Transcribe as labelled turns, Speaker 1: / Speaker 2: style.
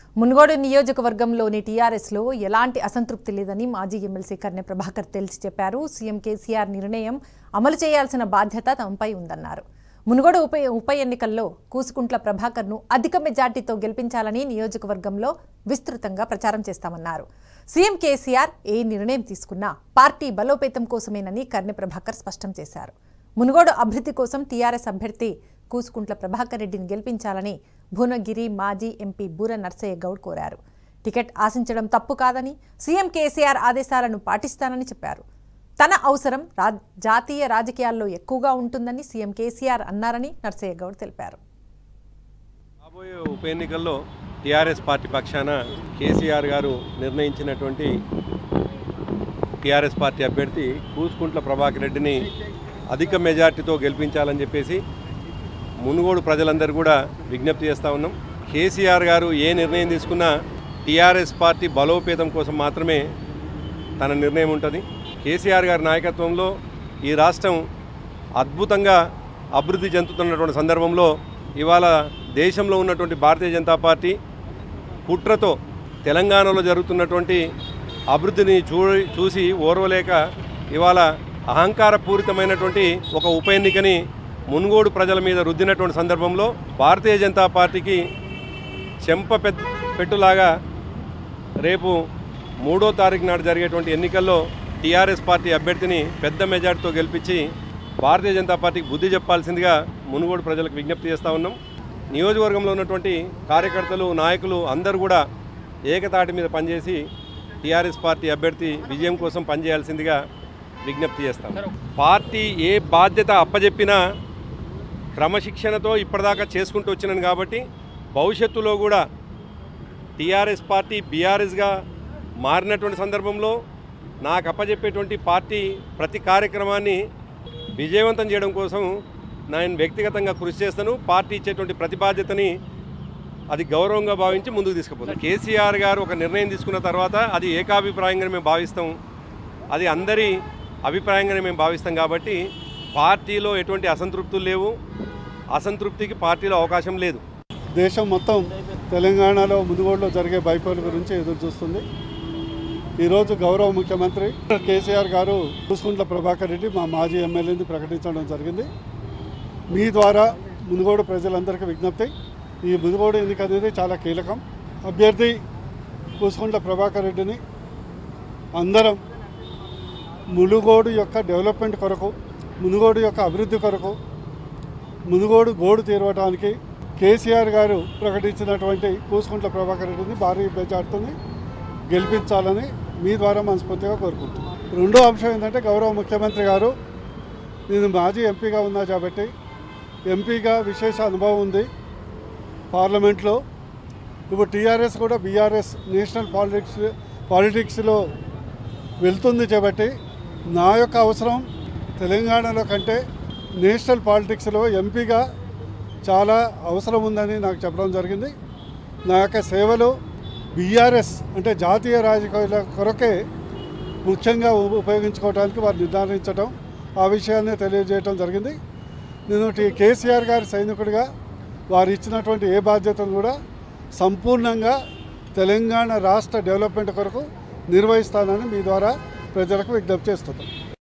Speaker 1: మున్గోడు నియోజకవర్గంలోని టీఆర్ఎస్లో ఎలాంటి అసంతృప్తి లేదని మాజీ ఎమ్మెల్సీ కర్నె ప్రభాకర్ తేల్చి చెప్పారు సీఎం కేసీఆర్ నిర్ణయం అమలు చేయాల్సిన బాధ్యత తమపై ఉందన్నారు మునుగోడు ఉప ఉప ఎన్నికల్లో కూసుకుంట్ల ప్రభాకర్ను అధిక మెజార్టీతో గెలిపించాలని నియోజకవర్గంలో విస్తృతంగా ప్రచారం చేస్తామన్నారు సీఎం కేసీఆర్ ఏ నిర్ణయం తీసుకున్నా పార్టీ బలోపేతం కోసమేనని కర్నె ప్రభాకర్ స్పష్టం చేశారు మునుగోడు అభివృద్ధి కోసం టీఆర్ఎస్ అభ్యర్థి కూసుకుంట్ల ప్రభాకర్ రెడ్డిని గెలిపించాలని భువనగిరి మాజీ ఎంపీ బూర నర్సయ్య గౌడ్ కోరారు టికెట్ ఆశించడం తప్పు కాదని సీఎం కేసీఆర్ ఆదేశాలను పాటిస్తానని చెప్పారు తన అవసరం రా జాతీయ రాజకీయాల్లో ఎక్కువగా ఉంటుందని సీఎం కేసీఆర్ అన్నారని నర్సయ్య గౌడ్ తెలిపారు
Speaker 2: రాబోయే ఉప ఎన్నికల్లో టీఆర్ఎస్ పార్టీ పక్షాన కేసీఆర్ గారు నిర్ణయించినటువంటి టీఆర్ఎస్ పార్టీ అభ్యర్థి కూసుకుంట్ల ప్రభాకర్ రెడ్డిని అధిక మెజార్టీతో గెలిపించాలని చెప్పేసి మునుగోడు ప్రజలందరూ కూడా విజ్ఞప్తి చేస్తూ ఉన్నాం కేసీఆర్ గారు ఏ నిర్ణయం తీసుకున్నా టీఆర్ఎస్ పార్టీ బలోపేతం కోసం మాత్రమే తన నిర్ణయం ఉంటుంది కేసీఆర్ గారి నాయకత్వంలో ఈ రాష్ట్రం అద్భుతంగా అభివృద్ధి చెందుతున్నటువంటి సందర్భంలో ఇవాళ దేశంలో ఉన్నటువంటి భారతీయ జనతా పార్టీ కుట్రతో తెలంగాణలో జరుగుతున్నటువంటి అభివృద్ధిని చూ చూసి ఓర్వలేక ఇవాళ అహంకారపూరితమైనటువంటి ఒక ఉప ఎన్నికని మున్గోడు ప్రజల మీద రుద్దినటువంటి సందర్భంలో భారతీయ జనతా పార్టీకి చెంప పెట్ పెట్టులాగా రేపు మూడో తారీఖు నాడు జరిగేటువంటి ఎన్నికల్లో టీఆర్ఎస్ పార్టీ అభ్యర్థిని పెద్ద మెజార్టీతో గెలిపించి భారతీయ జనతా పార్టీకి బుద్ధి చెప్పాల్సిందిగా మునుగోడు ప్రజలకు విజ్ఞప్తి చేస్తూ ఉన్నాం నియోజకవర్గంలో ఉన్నటువంటి కార్యకర్తలు నాయకులు అందరూ కూడా ఏకతాటి మీద పనిచేసి టీఆర్ఎస్ పార్టీ అభ్యర్థి విజయం కోసం పనిచేయాల్సిందిగా విజ్ఞప్తి చేస్తాం పార్టీ ఏ బాధ్యత అప్పజెప్పినా క్రమశిక్షణతో ఇప్పటిదాకా చేసుకుంటూ వచ్చినాను కాబట్టి భవిష్యత్తులో కూడా టీఆర్ఎస్ పార్టీ బీఆర్ఎస్గా మారినటువంటి సందర్భంలో నాకు అప్పజెప్పేటువంటి పార్టీ ప్రతి కార్యక్రమాన్ని విజయవంతం చేయడం కోసం నేను వ్యక్తిగతంగా కృషి చేస్తాను పార్టీ ఇచ్చేటువంటి ప్రతి బాధ్యతని అది గౌరవంగా భావించి ముందుకు తీసుకుపోతాం కేసీఆర్ గారు ఒక నిర్ణయం తీసుకున్న తర్వాత అది ఏకాభిప్రాయంగా మేము భావిస్తాం అది అందరి అభిప్రాయంగానే మేము భావిస్తాం కాబట్టి పార్టీలో ఎటువంటి అసంతృప్తులు లేవు అసంతృప్తికి పార్టీలో అవకాశం లేదు
Speaker 3: దేశం మొత్తం తెలంగాణలో మునుగోడులో జరిగే బైపోల్ గురించి ఎదురు చూస్తుంది ఈరోజు గౌరవ ముఖ్యమంత్రి కేసీఆర్ గారు చూసుకుంట్ల ప్రభాకర్ రెడ్డి మా మాజీ ఎమ్మెల్యేని ప్రకటించడం జరిగింది మీ ద్వారా మునుగోడు ప్రజలందరికీ విజ్ఞప్తి ఈ మునుగోడు ఎన్నిక అనేది చాలా కీలకం అభ్యర్థి కూసుకుంట్ల ప్రభాకర్ రెడ్డిని అందరం మునుగోడు యొక్క డెవలప్మెంట్ కొరకు మునుగోడు యొక్క అభివృద్ధి కొరకు మునుగోడు గోడు తీరవడానికి కేసీఆర్ గారు ప్రకటించినటువంటి కూసుకుంట్ల ప్రభాకర్ రెడ్డిని భారీ మెజార్టీని గెలిపించాలని మీ ద్వారా మనస్ఫూర్తిగా కోరుకుంటున్నాను రెండో అంశం ఏంటంటే గౌరవ ముఖ్యమంత్రి గారు నేను మాజీ ఎంపీగా ఉన్నా కాబట్టి ఎంపీగా విశేష అనుభవం ఉంది పార్లమెంట్లో ఇప్పుడు టీఆర్ఎస్ కూడా బీఆర్ఎస్ నేషనల్ పాలిటిక్స్ పాలిటిక్స్లో వెళ్తుంది కాబట్టి నా యొక్క అవసరం తెలంగాణలో కంటే నేషనల్ పాలిటిక్స్లో ఎంపీగా చాలా అవసరం ఉందని నాకు చెప్పడం జరిగింది నా యొక్క సేవలు బీఆర్ఎస్ అంటే జాతీయ రాజకీయాల కొరకే ముఖ్యంగా ఉ- ఉపయోగించుకోవడానికి వారు నిర్ధారించడం ఆ విషయాన్ని తెలియజేయడం జరిగింది నేను టి- కేసీఆర్ గారి సైనికుడిగా వారు ఇచ్చినటువంటి ఏ బాధ్యతను కూడా సంపూర్ణంగా తెలంగాణ రాష్ట్ర డెవలప్మెంట్ కొరకు నిర్వహిస్తానని మీ ద్వారా ప్రజలకు విజ్ఞప్తి చేస్తున్నాను